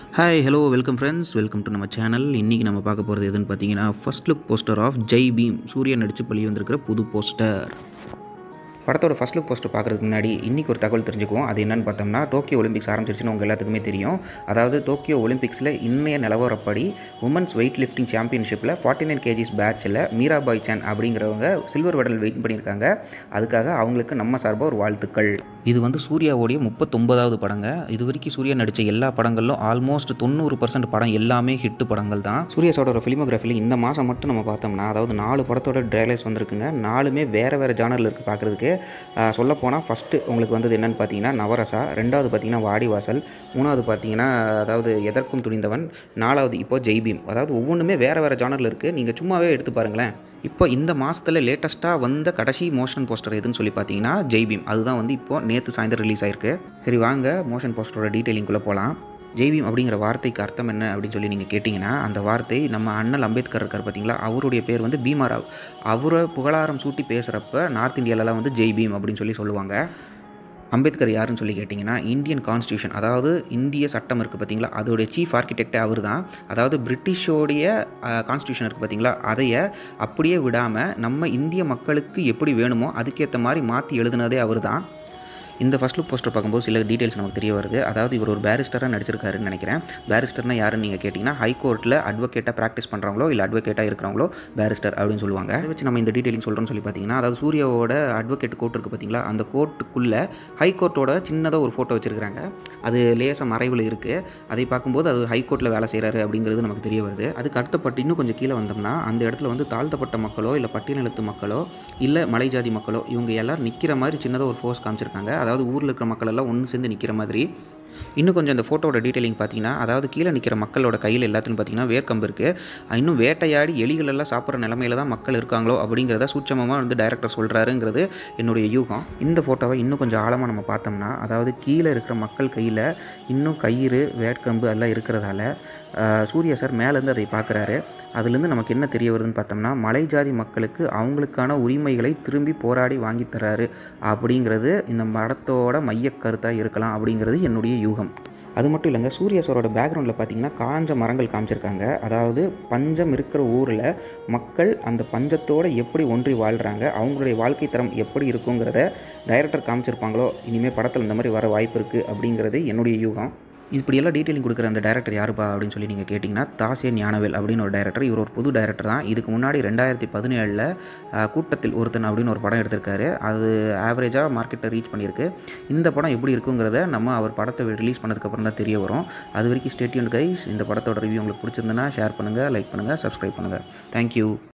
hi hello welcome friends welcome to நம்ம channel இன்றைக்கி நம்ம பார்க்க போகிறது எதுன்னு பார்த்தீங்கன்னா first look poster of Jai Bhim Suriya நடித்து பள்ளி வந்திருக்கிற புது போஸ்டர் படத்தோட ஃபர்ஸ்ட் லுக் போஸ்டர் பார்க்குறதுக்கு முன்னாடி இன்றைக்கி ஒரு தகவல் தெரிஞ்சுக்குவோம் அது என்னன்னு பார்த்தோம்னா டோக்கியோ ஒலிம்பிக்ஸ் ஆரம்பிச்சிருச்சுன்னு உங்கள் எல்லாத்துக்குமே தெரியும் அதாவது டோக்கியோ ஒலிம்பிக்ஸில் இன்னைய நிலவரப்படி உமன்ஸ் வெயிட் லிஃப்டிங் சாம்பியன்ஷிப்பில் ஃபார்ட்டி நைன் கேஜிஸ் பேட்சில் மீராபாய் சான் அப்படிங்கிறவங்க சில்வர் மெடல் வெயிட் பண்ணியிருக்காங்க அதுக்காக அவங்களுக்கு நம்ம சார்பாக ஒரு வாழ்த்துக்கள் இது வந்து சூர்யாவோடைய முப்பத்தொன்பதாவது படங்க இது வரைக்கும் சூர்யா நடித்த எல்லா படங்களிலும் ஆல்மோஸ்ட் தொண்ணூறு பர்சன்ட் படம் எல்லாமே ஹிட் படங்கள் தான் சூர்யா சாரோட ஃபிலிமோகிராஃபியில் இந்த மாதம் மட்டும் நம்ம பார்த்தோம்னா அதாவது நாலு படத்தோட ட்ரைலர்ஸ் வந்திருக்குங்க நாலுமே வேறு வேறு ஜானரில் இருக்குது பார்க்குறதுக்கு சொல்லப்போனால் ஃபஸ்ட்டு உங்களுக்கு வந்தது என்னென்னு பார்த்தீங்கன்னா நவரசா ரெண்டாவது பார்த்தீங்கன்னா வாடிவாசல் மூணாவது பார்த்தீங்கன்னா அதாவது எதற்கும் துணிந்தவன் நாலாவது இப்போ ஜெய்பீம் அதாவது ஒவ்வொன்றுமே வேறு வேறு ஜானரில் இருக்குது நீங்கள் சும்மாவே எடுத்து பாருங்களேன் இப்போ இந்த மாதத்தில் லேட்டஸ்ட்டாக வந்த கடைசி மோஷன் போஸ்டர் எதுன்னு சொல்லி பார்த்தீங்கன்னா ஜெய்பீம் அதுதான் வந்து இப்போ நேற்று சாயந்தரம் ரிலீஸ் ஆயிருக்கு சரி வாங்க மோஷன் போஸ்டரோட டீட்டெயிலிங்குள்ளே போகலாம் ஜெய்பீம் அப்படிங்கிற வார்த்தைக்கு அர்த்தம் என்ன அப்படின்னு சொல்லி நீங்கள் கேட்டிங்கன்னா அந்த வார்த்தை நம்ம அண்ணல் அம்பேத்கர் இருக்கார் பார்த்தீங்களா அவருடைய பேர் வந்து பீமாராவ் அவரை புகழாரம் சூட்டி பேசுகிறப்ப நார்த் இந்தியாலலாம் வந்து ஜெய் பீம் அப்படின்னு சொல்லி சொல்லுவாங்க அம்பேத்கர் யாருன்னு சொல்லி கேட்டிங்கன்னா இந்தியன் கான்ஸ்டியூஷன் அதாவது இந்திய சட்டம் இருக்குது பார்த்தீங்களா அதோடைய சீஃப் ஆர்கிடெக்டே அவர் தான் அதாவது பிரிட்டிஷோடைய கான்ஸ்டியூஷன் இருக்குது பார்த்தீங்களா அதைய அப்படியே விடாமல் நம்ம இந்திய மக்களுக்கு எப்படி வேணுமோ அதுக்கேற்ற மாதிரி மாற்றி எழுதுனதே அவர் தான் இந்த ஃபஸ்ட் லுக் போஸ்டர் பார்க்கும்போது சில டீட்டெயில்ஸ் நமக்கு தெரிய வருது அதாவது இவர் ஒரு பேரிஸ்டராக நடிச்சிருக்காருன்னு நினைக்கிறேன் பேரிஸ்டர்னா யாருன்னு நீங்கள் கேட்டிங்கன்னா ஹைகோர்ட்டில் அட்வொகேட்டாக ப்ராக்டிஸ் பண்ணுறவங்களோ இல்லை அட்வொகேட்டாக இருக்கிறவங்களோ பேரிஸ்டர் அப்படின்னு சொல்லுவாங்க அதை வச்சு நம்ம இந்த டீட்டெயிலிங் சொல்கிறோம்னு சொல்லி பார்த்தீங்கன்னா அதாவது சூர்யாவோட அட்வொகேட் கோர்ட் இருக்குது பார்த்தீங்களா அந்த கோர்ட்டுக்குள்ளே ஹைகோர்ட்டோட சின்னதாக ஒரு ஃபோட்டோ வச்சுருக்காங்க அது லேசாக மறைவில் இருக்குது அதை பார்க்கும்போது அது ஹைகோர்ட்டில் வேலை செய்கிறாரு அப்படிங்கிறது நமக்கு தெரிய வருது அதுக்கு அடுத்தப்பட்டு இன்னும் கொஞ்சம் கீழே வந்தோம்னா அந்த இடத்துல வந்து தாழ்த்தப்பட்ட மக்களோ இல்லை பட்டியலத்து மக்களோ இல்லை மலை ஜாதி மக்களோ இவங்க எல்லோரும் நிற்கிற மாதிரி சின்னதாக ஒரு ஃபோர்ஸ் காமிச்சிருக்காங்க அதாவது ஊரில் இருக்கிற மக்கள் எல்லாம் ஒன்று சேர்ந்து நிற்கிற மாதிரி இன்னும் கொஞ்சம் இந்த ஃபோட்டோட டீட்டெயிலிங் பார்த்தீங்கன்னா அதாவது கீழே நிற்கிற மக்களோட கையில் எல்லாத்துலையும் பார்த்தீங்கன்னா வேர்க்கம்பு இருக்குது இன்னும் வேட்டையாடி எலிகள் எல்லாம் சாப்பிட்ற நிலமையில தான் மக்கள் இருக்காங்களோ அப்படிங்கிறத சூட்சமமாக வந்து டைரக்டர் சொல்கிறாருங்கிறது என்னுடைய யூகம் இந்த ஃபோட்டோவை இன்னும் கொஞ்சம் ஆழமாக நம்ம பார்த்தோம்னா அதாவது கீழே இருக்கிற மக்கள் கையில் இன்னும் கயிறு வேட்கம்பு அதெல்லாம் இருக்கிறதால சூர்யா சார் மேலேருந்து அதை பார்க்குறாரு அதுலேருந்து நமக்கு என்ன தெரிய வருதுன்னு பார்த்தோம்னா மலை ஜாதி மக்களுக்கு அவங்களுக்கான உரிமைகளை திரும்பி போராடி வாங்கி தர்றாரு அப்படிங்கிறது இந்த படத்தோட மைய கருத்தாக இருக்கலாம் அப்படிங்கிறது என்னுடைய யூகம் அது மட்டும் இல்லைங்க சூர்யா சாரோட பேக்ரவுண்டில் பார்த்தீங்கன்னா காஞ்ச மரங்கள் காமிச்சிருக்காங்க அதாவது பஞ்சம் இருக்கிற ஊரில் மக்கள் அந்த பஞ்சத்தோடு எப்படி ஒன்றி வாழ்கிறாங்க அவங்களுடைய வாழ்க்கை தரம் எப்படி இருக்குங்கிறத டைரக்டர் காமிச்சிருப்பாங்களோ இனிமேல் படத்தில் இந்த மாதிரி வர வாய்ப்பு இருக்குது அப்படிங்கிறது என்னுடைய யூகம் இப்படியெல்லாம் டீட்டெயிலிங் கொடுக்குற அந்த டேரக்டர் யாருப்பா அப்படின்னு சொல்லி நீங்கள் கேட்டிங்கன்னா தாசிய ஞானவேல் அப்படின்னு ஒரு டேரக்டர் இவர் ஒரு புது டேரக்டர் தான் இதுக்கு முன்னாடி ரெண்டாயிரத்தி பதினேழில் கூட்டத்தில் ஒருத்தன் அப்படின்னு ஒரு படம் எடுத்திருக்காரு அது ஆவரேஜாக மார்க்கெட்டை ரீச் பண்ணியிருக்கு இந்த படம் எப்படி இருக்குங்கிறத நம்ம அவர் படத்தை ரிலீஸ் பண்ணதுக்கப்புறம் தான் தெரிய வரும் அது வரைக்கும் ஸ்டேட்யூன் கைஸ் இந்த படத்தோட ரிவ்யூ உங்களுக்கு பிடிச்சிருந்தனா ஷேர் பண்ணுங்கள் லைக் பண்ணுங்கள் சப்ஸ்கிரைப் பண்ணுங்கள் தேங்க்யூ